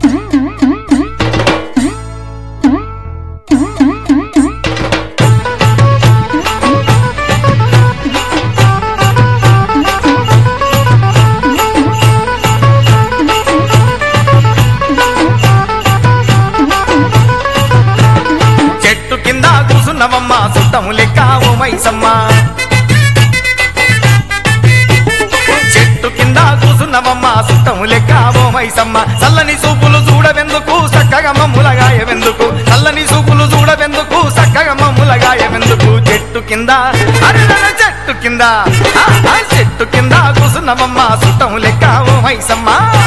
చెట్టు కింద కూసున్నవమ్మ సుట్టము లెక్క ఓ మైసమ్మ చెట్టు కింద కూసున్నవమ్మ సుట్టము లెక్క ఓ మైసమ్మ చల్లని సూపులు చూడవెందుకు చక్కగా మమ్ములగాయవెందుకు చల్లని సూపులు చూడవెందుకు చక్కగా మమ్ములగాయవెందుకు చెట్టు కింద అరెరెరె చెట్టు కింద ఆ, ఆ, చెట్టు కింద కూసున్నవమ్మ సుట్టము లెక్క ఓ మైసమ్మ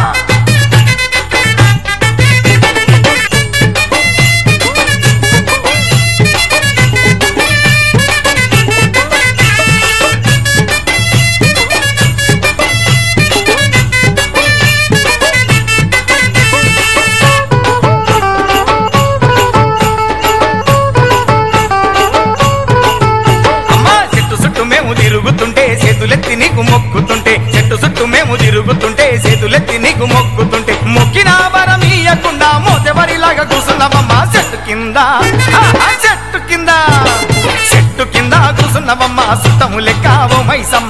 అమ్మా చెట్టు చుట్టూ మేము తిరుగుతుంటే చేతులెత్తి నీకు మొక్కుతుంటే చెట్టు చుట్టూ మేము తిరుగుతుంటే చేతులెత్తి నీకు మొక్కుతుంటే మొక్కిన వరమీయకుండా మోతెవరిలాగా కూసున్నావమ్మా చెట్టు కింద ఆ, ఆ చెట్టు కింద చెట్టు కింద కూసున్నావమ్మా సుట్టము లెక్క ఓ మైసమ్మ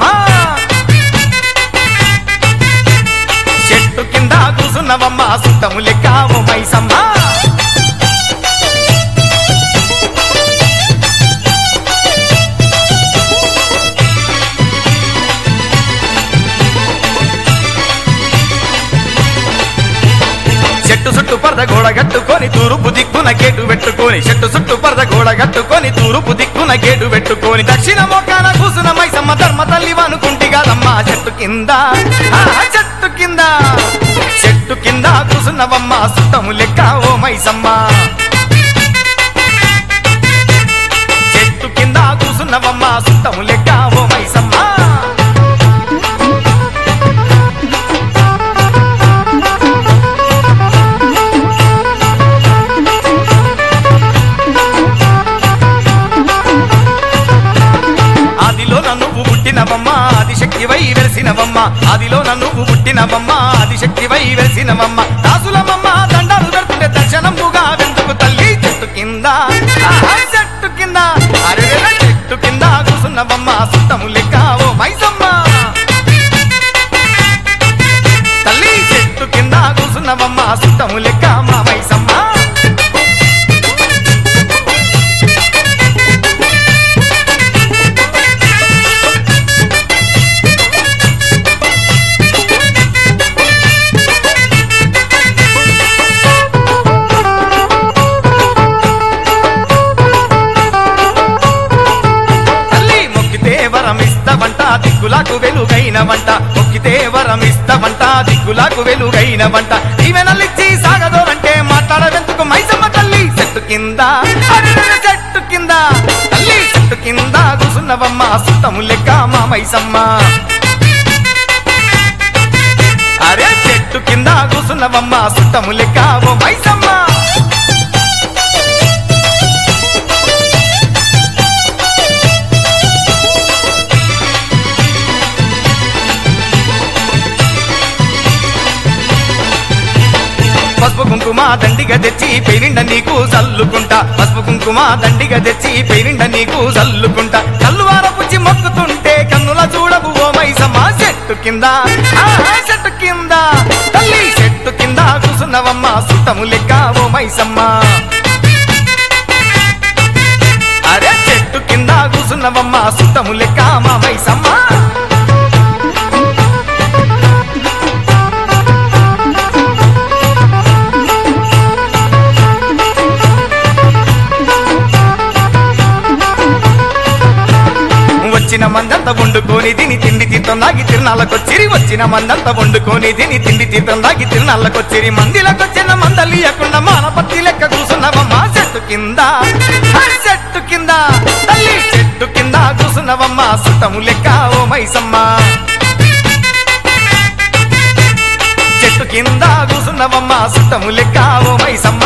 చెట్టు కింద కూసున్నావమ్మా సుట్టము లెక్క ఓ మైసమ్మ చెట్టు చుట్టూ పరద గోడ కట్టుకొని తూరుపు దిక్కున గేటు పెట్టుకొని చెట్టు చుట్టూ పరద గోడ కట్టుకొని తూరుపు దిక్కున గేటు పెట్టుకొని దక్షిణ మొక్కన కూసున మైసమ్మ ధర్మ తల్లి అనుకుంటి కాదమ్మా చెట్టు కింద ఆ చెట్టు కింద చెట్టు కింద కూసున్నవమ్మ సుట్టము లెక్క ఓ మైసమ్మ చెట్టు కింద కూసున్నవమ్మ సుట్టము లెక్క ఓ మైసమ్మ ఆదిలో నువ్వు పుట్టినవమ్మ ఆదిశక్తివై వెలిసినవమ్మ ఆదిలో నువ్వు పుట్టినవమ్మ ఆదిశక్తివై వెలిసినవమ్మ దాసులమమ్మ దండాలు పెడుతుంటే దర్శనముగా వెందుకు తల్లి చెట్టు కింద ఆహా, చెట్టు కింద అరే చెట్టు కింద కూసున్నవమ్మ సుట్టము లెక్క ఓ మైసమ్మ తల్లి చెట్టు కింద కూసున్నవమ్మ సుట్టము లెక్క మా మైసమ్మ తల్లి మొక్కితే వరమిస్తవంట దిక్కులకు వెలుగైనవంట మొక్కితే వరమిస్తవంట దిక్కులకు వెలుగైనవంట ఈవెనలిచ్చి సాగదోరంటే మాట్లాడవెందుకు మైసమ్మ తల్లి చెట్టు కింద అరెరెరె చెట్టు కింద తల్లి చెట్టు కింద కూసున్నవమ్మ సుట్టము లెక్క మా మైసమ్మ అరే చెట్టు కింద కూసున్నవమ్మ సుట్టము లెక్క ఓ మైసమ్మ పసుపు కుంకుమ దండిగా తెచ్చి పెయినిండ నీకు చల్లుకుంటా పసుపు కుంకుమ దండిగా తెచ్చి పెయినిండ నీకు చల్లుకుంటా కల్లువార పుచ్చి మొక్కుతుంటే కన్నుల చూడవు ఓ మైసమ్మ చెట్టు కింద ఆహా, చెట్టు కింద తల్లి చెట్టు కింద కూసున్నవమ్మ సుట్టము లెక్క ఓ మైసమ్మ అరే చెట్టు కింద కూసున్నవమ్మ సుట్టము లెక్క మా మైసమ్మ వచ్చిన మందంతా వండుకొని తిని తిండి తీర్థం దాగి తిరునాళ్ళకొచ్చిరి వచ్చిన మందంతా వండుకొని తిని తిండి తీర్థం దాగి తిరునాళ్ళకొచ్చిరి మందిలకొచ్చిన మందలియకుండా మానపత్తి లెక్క కూసున్నవమ్మా చెట్టు కింద ఆ చెట్టు కింద తల్లి చెట్టు కింద కూసున్నవమ్మా సుట్టము లెక్క ఓ మైసమ్మ చెట్టు కింద కూసున్నవమ్మా సుట్టము లెక్క ఓ మైసమ్మ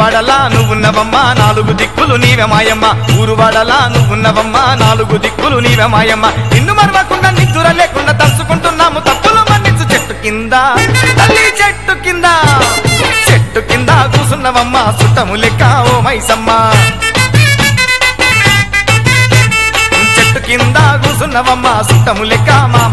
ఊరువాడలా నువ్వున్నవమ్మా నాలుగు దిక్కులు నీవే మాయమ్మ ఊరువాడలా నువ్వున్నవమ్మా నాలుగు దిక్కులు నీవే మాయమ్మ నిన్ను మరవకుండా నిద్దుర లేకుండా తలుచుకుంటున్నాము తప్పులు మన్నించు చెట్టు కింద తల్లి చెట్టు కింద చెట్టు కింద కూసున్నవమ్మా సుట్టము లెక్క ఓ మైసమ్మ చెట్టు కింద కూసున్నవమ్మా సుట్టము లెక్క మా